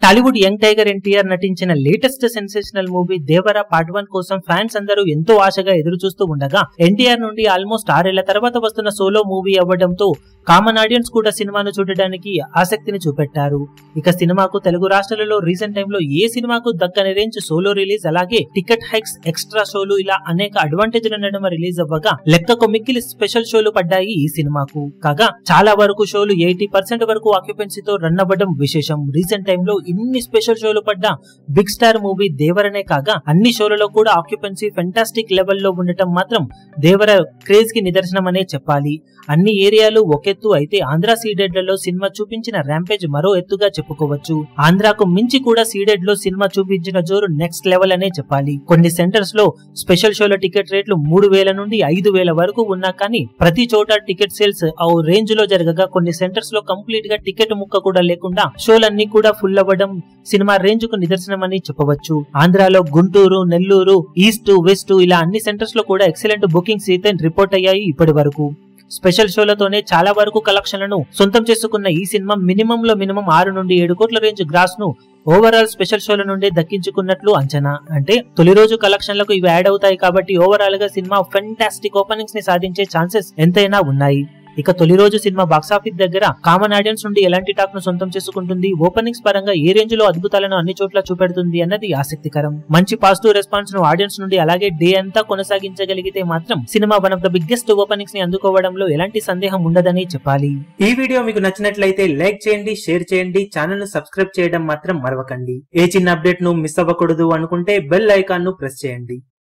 Tollywood young tiger NTR నటించిన latest sensational movie Devara part one కోసం fans అందరూ ఎంతో ఆశగా ఎదురు చూస్తూ ఉండగా ఎన్టీఆర్ నుండి ఆల్మోస్ట్ ఆరేళ్ల తర్వాత వస్తున్న సోలో మూవీ అవ్వడంతో కామన్ ఆడియన్స్ కూడా సినిమాను చూడడానికి ఆసక్తిని చూపెట్టారు ఇక సినిమాకు తెలుగు రాష్ట్రాలలో రీసెంట్ టైంలో ఏ సినిమాకు దక్కని రేంజ్ సోలో రిలీజ్ అలాగే టికెట్ హైక్స్ ఎక్స్ట్రా షోలు ఇలా అనేక అడ్వాంటేజ్ల నడుమ రిలీజ్ అవ్వగా లెక్కకు మిక్కిలి స్పెషల్ షోలు పడ్డాయి ఈ సినిమాకు కాగా చాలా వరకు షోలు ఎయిటీ పర్సెంట్ వరకు ఆక్యుపెన్సీతో రన్ అవ్వడం విశేషం రీసెంట్ టైంలో ఇన్ని స్పెషల్ షోలు పడ్డ బిగ్ స్టార్ మూవీ దేవరనే కాగా అన్ని షోలలో కూడా ఆక్యుపెన్సీ ఫెంటాస్టిక్ లెవెల్లో ఉండటం మాత్రం దేవర క్రేజ్ కి నిదర్శనమనే చెప్పాలి అన్ని ఏరియాలు ఒకెత్తు అయితే ఆంధ్ర సీడెడ్లలో సినిమా చూపించిన ర్యాంపేజ్ మరో ఎత్తుగా చెప్పుకోవచ్చు ఆంధ్రాకు మించి కూడా సీడెడ్ లో సినిమా చూపించిన జోరు నెక్స్ట్ లెవెల్ అనే చెప్పాలి కొన్ని సెంటర్స్ లో స్పెషల్ షోల టికెట్ రేట్లు మూడు వేల నుండి ఐదు వేల వరకు ఉన్నా కానీ ప్రతి చోట టికెట్ సేల్స్ ఆ రేంజ్ లో జరగగా కొన్ని సెంటర్స్ లో కంప్లీట్ గా టికెట్ ముక్క కూడా లేకుండా షోలన్నీ కూడా ఫుల్ అవ్వడం సినిమా రేంజ్ కు నిదర్శనమని చెప్పవచ్చు ఆంధ్రాలో గుంటూరు నెల్లూరు ఈస్ట్ వెస్ట్ ఇలా అన్ని సెంటర్స్ లో కూడా ఎక్సలెంట్ బుకింగ్స్ అయితే రిపోర్ట్ అయ్యాయి ఇప్పటి వరకు స్పెషల్ షోలతోనే చాలా వరకు కలెక్షన్లను సొంతం చేసుకున్న ఈ సినిమా మినిమం లో మినిమం ఆరు నుండి ఏడు కోట్ల రేంజ్ గ్రాస్ ను ఓవరాల్ స్పెషల్ షోల నుండి దక్కించుకున్నట్లు అంచనా అంటే తొలి రోజు కలెక్షన్లకు ఇవి యాడ్ అవుతాయి కాబట్టి ఓవరాల్ గా సినిమా ఫెంటాస్టిక్ ఓపెనింగ్స్ ని సాధించే ఛాన్సెస్ ఎంతైనా ఉన్నాయి ఇక తొలి రోజు సినిమా బాక్సాఫీస్ దగ్గర కామన్ ఆడియన్స్ నుండి ఎలాంటి టాక్ ను సొంతం చేసుకుంటుంది ఓపెనింగ్స్ పరంగా ఏ రేంజ్ లో అద్భుతాలను అన్ని చోట్ల చూపెడుతుంది అన్నది ఆసక్తికరం మంచి పాజిటివ్ రెస్పాన్స్ ను ఆడియన్స్ నుండి అలాగే డే అంతా కొనసాగించగలిగితే మాత్రం సినిమా వన్ ఆఫ్ ద బిగ్గెస్ట్ ఓపెనింగ్స్ ని అందుకోవడంలో ఎలాంటి సందేహం ఉండదని చెప్పాలి ఈ వీడియో మీకు నచ్చినట్లయితే లైక్ చేయండి షేర్ చేయండి ఛానల్ ను సబ్స్క్రైబ్ చేయడం మాత్రం మరవకండి ఏ చిన్న అప్డేట్ ను మిస్ అవ్వకూడదు అనుకుంటే బెల్ ఐకాన్ ను ప్రెస్ చేయండి